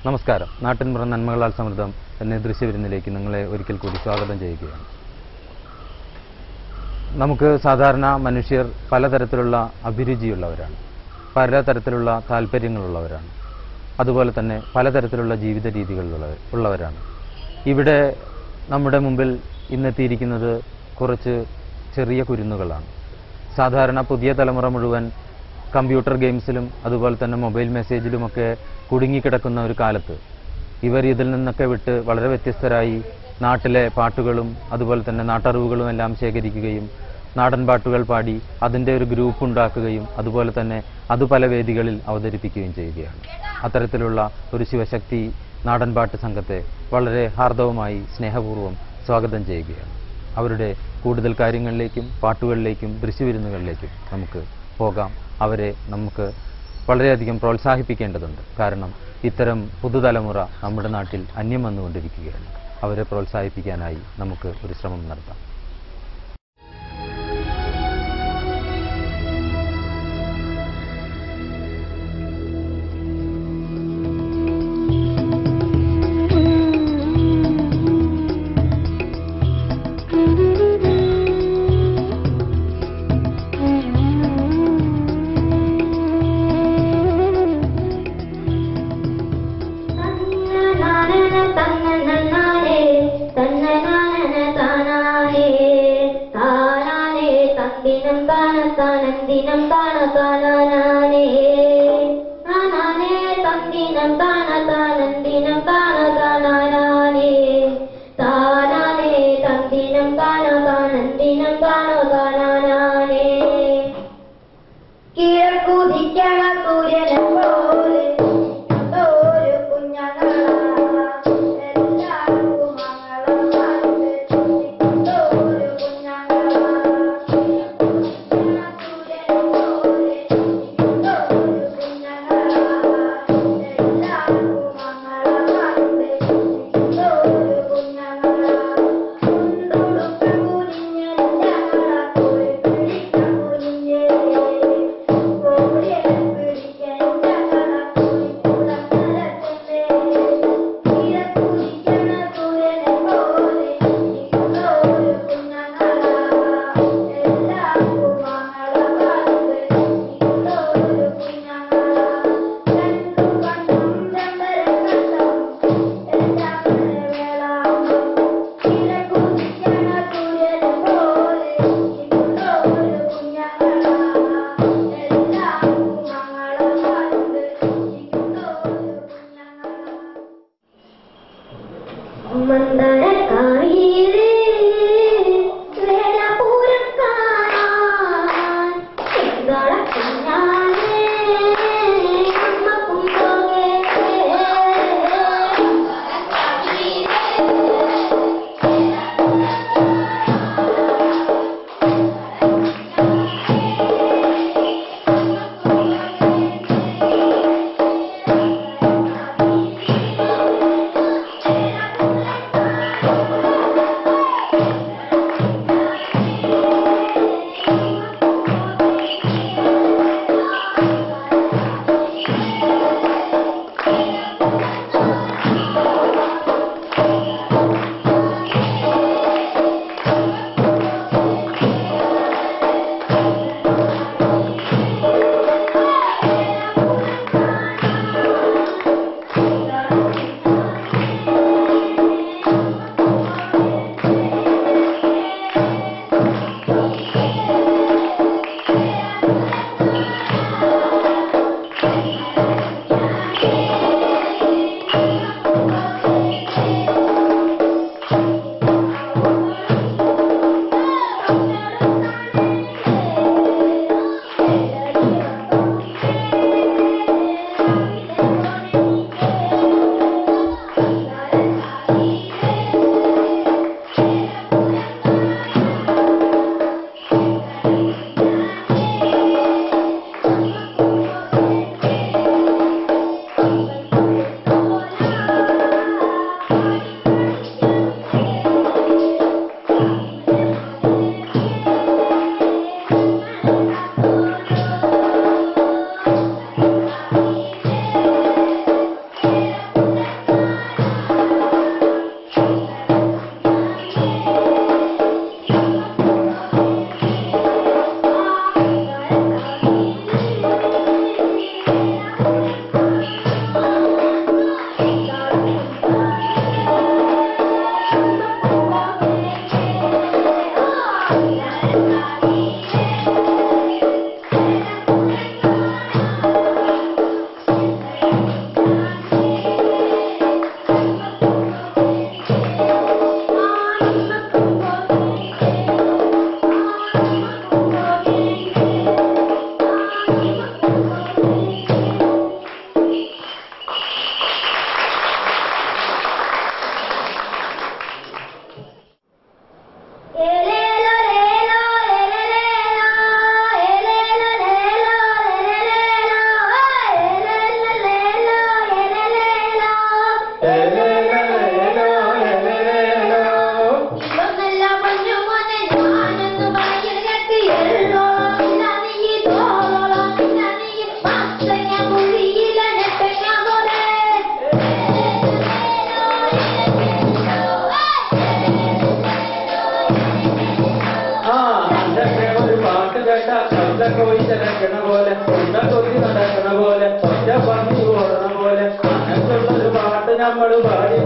നമസ്കാരം നാട്ടിൻപുറം നന്മകളാൽ സമൃദ്ധം എന്ന ദൃശ്യവിരുന്നിലേക്ക് നിങ്ങളെ ഒരിക്കൽ കൂടി സ്വാഗതം ചെയ്യുകയാണ് നമുക്ക് സാധാരണ മനുഷ്യർ പലതരത്തിലുള്ള അഭിരുചിയുള്ളവരാണ് പലതരത്തിലുള്ള താല്പര്യങ്ങളുള്ളവരാണ് അതുപോലെ തന്നെ പലതരത്തിലുള്ള ജീവിത രീതികളുള്ള ഉള്ളവരാണ് ഇവിടെ നമ്മുടെ മുമ്പിൽ ഇന്നെത്തിയിരിക്കുന്നത് കുറച്ച് ചെറിയ കുരുന്നുകളാണ് സാധാരണ പുതിയ തലമുറ മുഴുവൻ കമ്പ്യൂട്ടർ ഗെയിംസിലും അതുപോലെ തന്നെ മൊബൈൽ മെസ്സേജിലുമൊക്കെ കുടുങ്ങിക്കിടക്കുന്ന ഒരു കാലത്ത് ഇവർ ഇതിൽ നിന്നൊക്കെ വിട്ട് വളരെ വ്യത്യസ്തരായി നാട്ടിലെ പാട്ടുകളും അതുപോലെ തന്നെ നാട്ടറിവുകളും എല്ലാം ശേഖരിക്കുകയും നാടൻ പാട്ടുകൾ പാടി അതിൻ്റെ ഒരു ഗ്രൂപ്പ് ഉണ്ടാക്കുകയും അതുപോലെ തന്നെ അത് പല വേദികളിൽ അവതരിപ്പിക്കുകയും ചെയ്യുകയാണ് അത്തരത്തിലുള്ള ഒരു ശിവശക്തി നാടൻ പാട്ട് സംഘത്തെ വളരെ ഹാർദവമായി സ്നേഹപൂർവ്വം സ്വാഗതം ചെയ്യുകയാണ് അവരുടെ കൂടുതൽ കാര്യങ്ങളിലേക്കും പാട്ടുകളിലേക്കും ദൃശ്യവിരുന്നുകളിലേക്കും നമുക്ക് പോകാം അവരെ നമുക്ക് വളരെയധികം പ്രോത്സാഹിപ്പിക്കേണ്ടതുണ്ട് കാരണം ഇത്തരം പുതുതലമുറ നമ്മുടെ നാട്ടിൽ അന്യം വന്നുകൊണ്ടിരിക്കുകയാണ് അവരെ പ്രോത്സാഹിപ്പിക്കാനായി നമുക്ക് ഒരു ശ്രമം നടത്താം തന്നനാനേ തന്നനാനന താനാനേ താനാനേ തന്ദിനം താന താനന്ദിനം താന താനാനേ താനാനേ തന്ദിനം താന താനന്ദിനം താന താനാനേ താനാനേ തന്ദിനം താന താനന്ദിനം താന താനാനേ കിഴക്കുതിക്കണ സൂര്യനെ പോലെ ഒരു കുഞ്ഞങ്ങളാ എല്ലാവർക്കും മംഗളം പാട്ട് ഒരു കുഞ്ഞങ്ങളാ സൂര്യനെ പോലെ ഒരു കുഞ്ഞങ്ങളാ എല്ലാവർക്കും മംഗളം പാട്ട് ഒരു കുഞ്ഞങ്ങളാ കുണ്ടുടുക്ക കുനിഞ്ഞ ഞങ്ങളാ കോഴി പിടിക്ക കുനിഞ്ഞേ മന്ദരക്കായിരേ വേലപൂരക്കാരാൻ സിംഗളക്കുഞ്ഞാനേ അമ്മ കുന്തോകേ Thank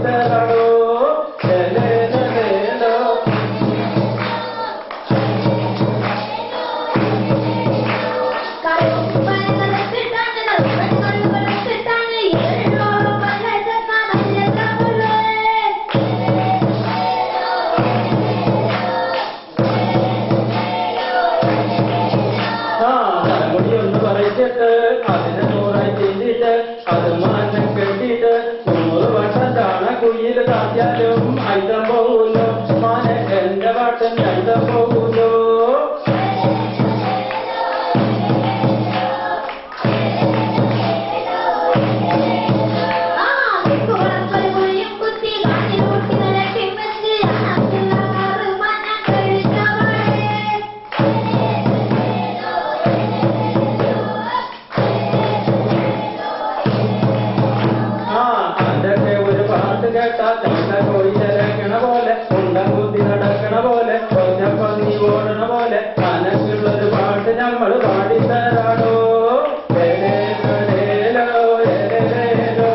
പാടിത്തരണോ ലേലേലേലോ. ആ തലമുടി ഒന്ന് പറിച്ചിട്ട് അതിനെ നൂറായി ചെയ്തിട്ട് അത് മാറ്റം കെട്ടിയിട്ട് നൂറ് വട്ടം ചാണ കുയിൽ താത്തിയാലും അയിതം പോകുന്നു മാന എന്റെ വട്ടം രണ്ടം പോകുന്നു ആ അതൊക്കെ ഒരു പാട്ട് കേട്ടാ ചണ്ട കോഴി ചരക്കണ പോലെ ഉണ്ടം കുത്തി നടക്കണ പോലെ കൊഞ്ഞപ്പ നീ ഓടണ പോലെ അനക്കുള്ളൊരു പാട്ട് നമ്മൾ പാടിത്തരാടോ ഏലേലേലോ, ഏലേലേലോ.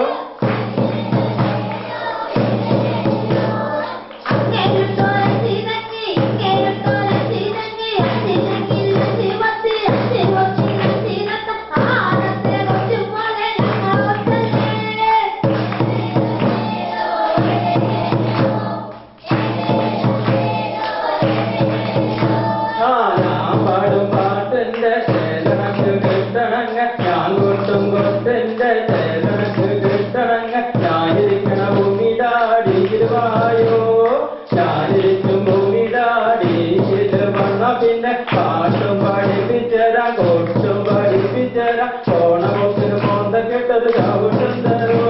ആ ഞാൻ പാടും പാട്ടിന്റെ ചേതനക്ക് കിട്ടണങ്ങ ഞാൻ കൊട്ടും കൊട്ടിന്റെ ചേതനക്ക് കിട്ടണങ്ങ ഞാനിരിക്കണ ഭൂമിടാടിയിരുവായോ ഞാനിരിക്കും ഭൂമിടാടിയിൽ വന്ന പിന്നെ പാട്ടും പഠിപ്പിച്ചരാ കൊട്ടും പഠിപ്പിച്ചരാ ഓണമൊക്കിന് മോന്ത കെട്ടത് ചവിട്ടും തരോ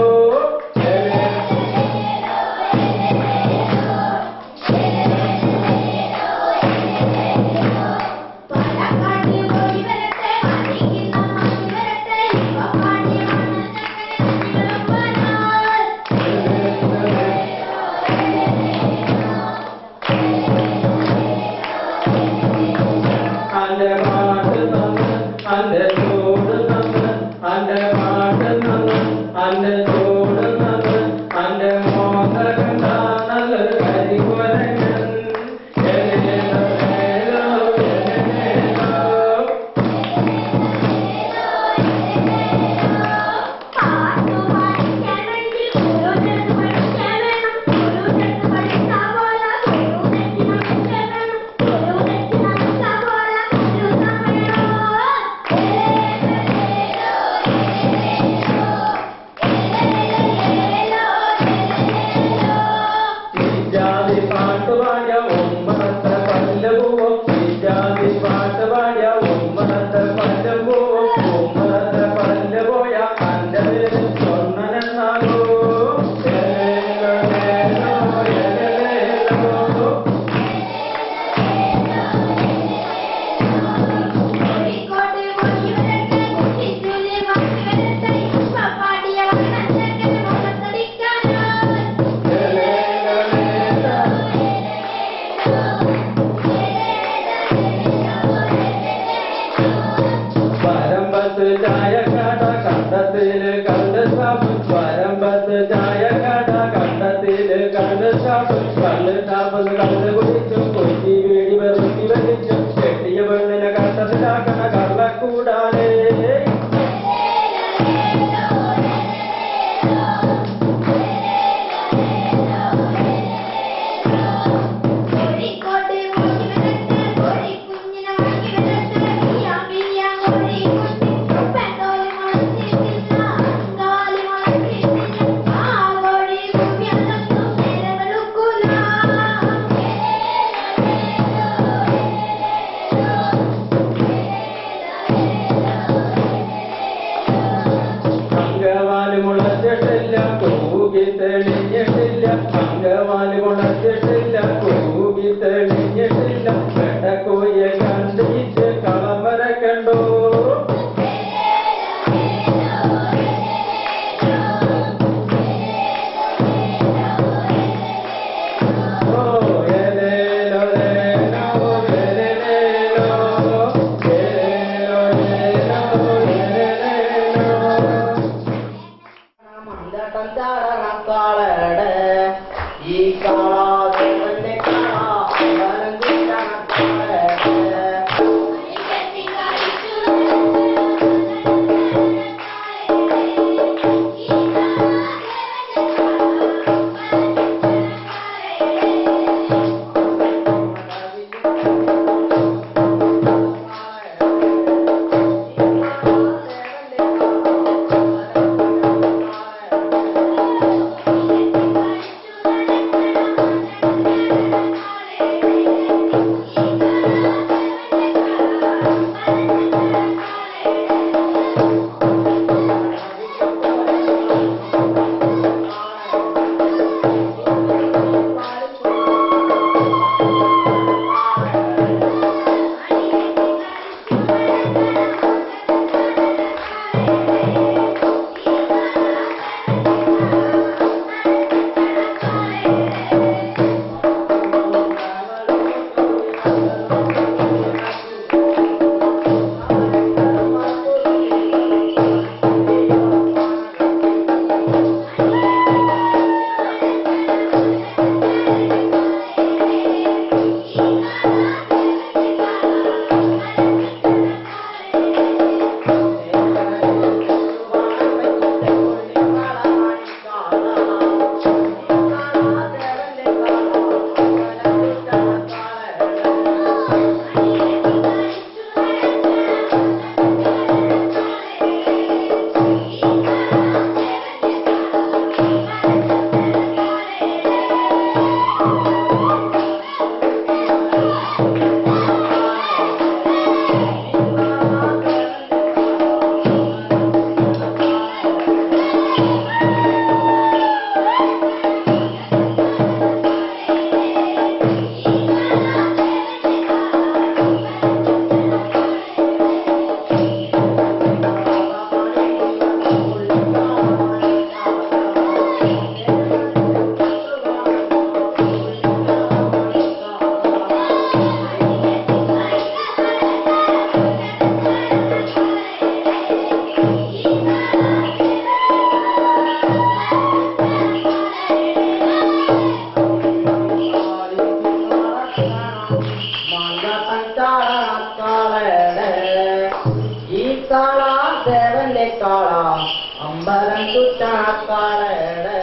അന്റെ പാട്ട് നന്ന് അന്റെ ചൂട് നന്ന് അന്റെ പാട്ട് നന്ന് അന്റെ ചൂട് നന്ന് അന്റെ മോന്ത കണ്ട നല്ലൊരു കരിക്കുരങ്ങൻ ഏലേലോ, ഏലേലോ. ജാതി പാട്ട് പാടിയ ഉമ്മറത്തെ പല്ല് പോവും ജാതി പാട്ട് പാടിയ ഉമ്മറത്തെ പല്ല് പോവും ഉമ്മറത്തെ പല്ല് പോയ അന്റെ പേര് സ്വർണ്ണനെന്നാകൂ ഏലേലോ, ഏലേലോ. വരമ്പത്ത് ചായക്കട കണ്ടത്തില് കണ്ട് ഷാപ്പ് വരമ്പത്ത് ചായക്കട കണ്ടത്തില് കണ്ട് ഷാപ്പ് കണ്ട് ഷാപ്പ് കണ്ട് കുടിച്ചും കൊച്ചി വീടി വെറുക്കി വലിച്ചും കെട്ടിയ പെണ്ണിനെ കണ്ടത്തിലാക്കണ കള്ളക്കൂടാനേ അങ്കവാല് മുളച്ചിട്ടില്ല കൂകി തെളിഞ്ഞിട്ടില്ല അങ്കവാല് മുളച്ചിട്ടില്ല കൂകി തെളിഞ്ഞിട്ടില്ല വെട്ടക്കോയെ കണ്ടിച്ച് കളമര കണ്ടോ ഓ ഏലേലോ ലേലോ ഏലേലേലോ ഏലേലോ ലേലോ ഏലേലേലോ മന്ദട്ടം ചാടണ കാളട ഈ കാളാദേവന്റെ കാള വരങ്കുറ്റാണ് ഈ കാള ദേവന്റെ കാള അമ്പലം കുറ്റാക്കാളയുടെ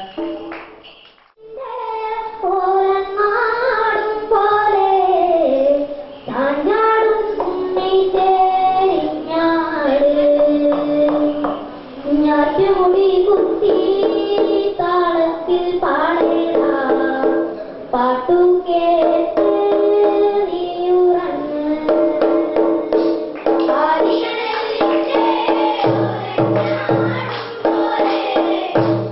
ഓരങ്ങാടും പോലെ ഞാഞ്ഞാടും ഉണ്ണി തേരിഞ്ഞാട് കുഞ്ഞാറ്റുമുടി കുത്തി താളത്തിൽ പാടേട പാട്ടു കേട്ട് നീ ഉറങ്ങ് ആദികളെ വിളിച്ചേ ഓരങ്ങാടും പോലെ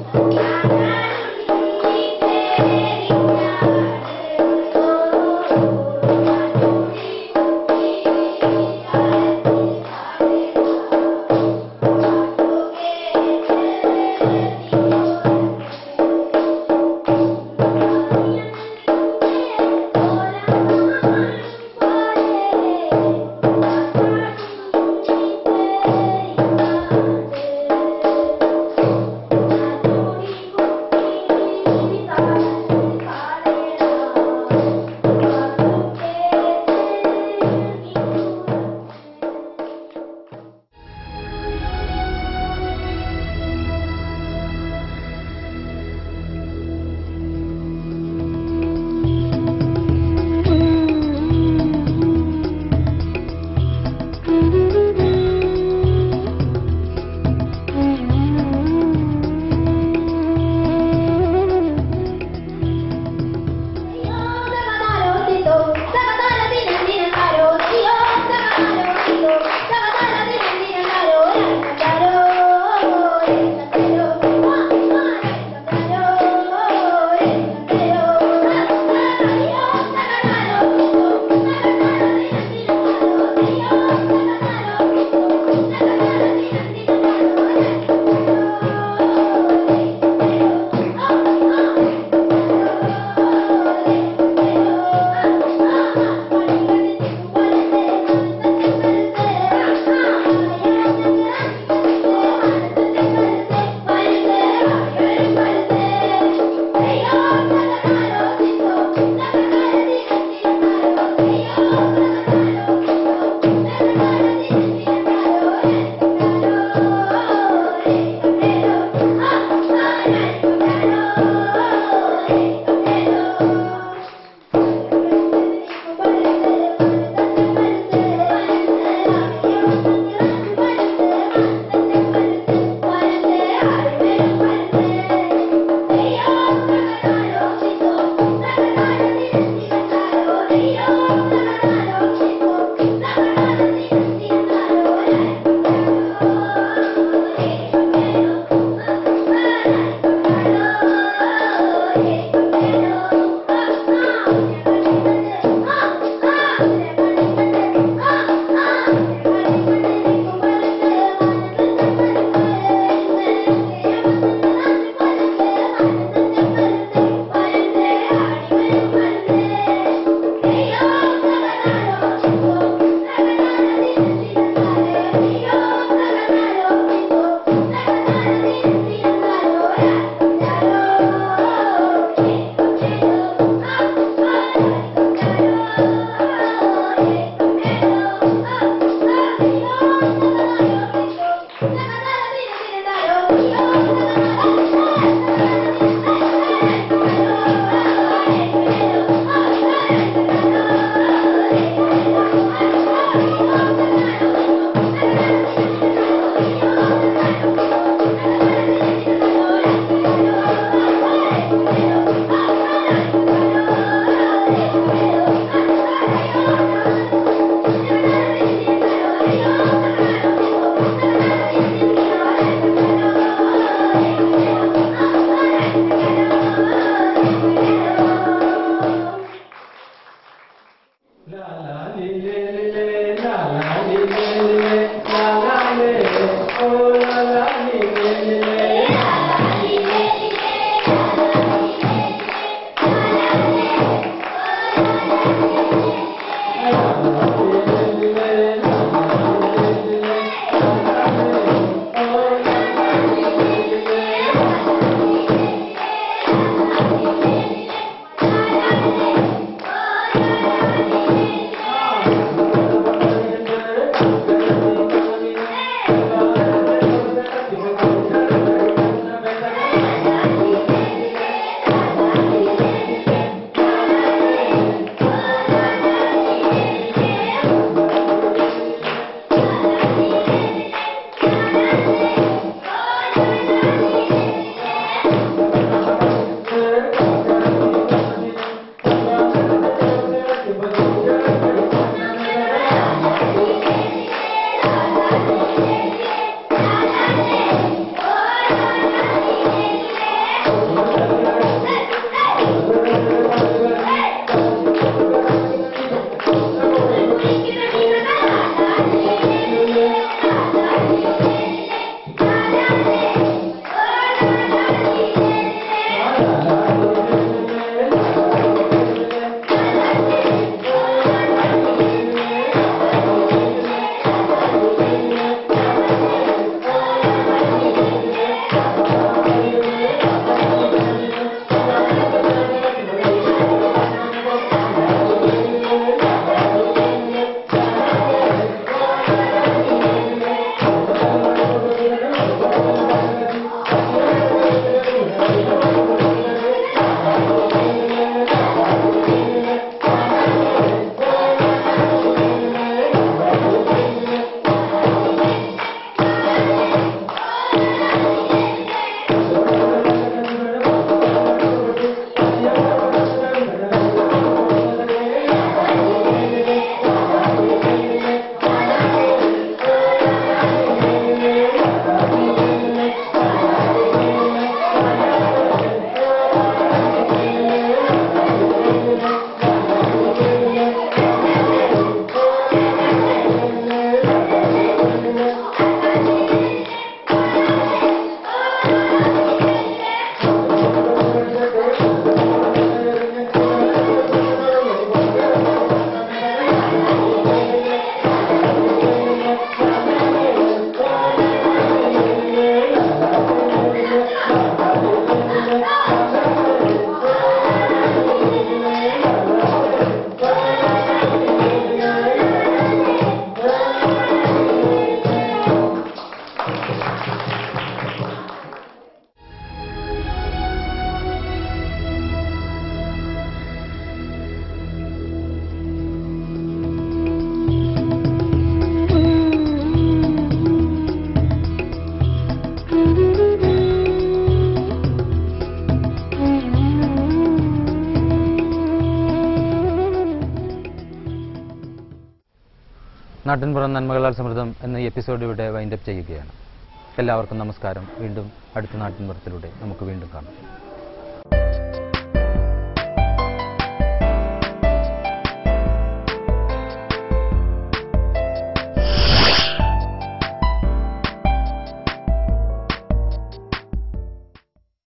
നാട്ടിൻപുറം നന്മകളാൽ സമൃദ്ധം എന്ന ഈ എപ്പിസോഡ് ഇവിടെ വൈൻഡപ്പ് ചെയ്യുകയാണ് എല്ലാവർക്കും നമസ്കാരം വീണ്ടും അടുത്ത നാട്ടിൻപുറത്തിലൂടെ നമുക്ക് വീണ്ടും കാണാം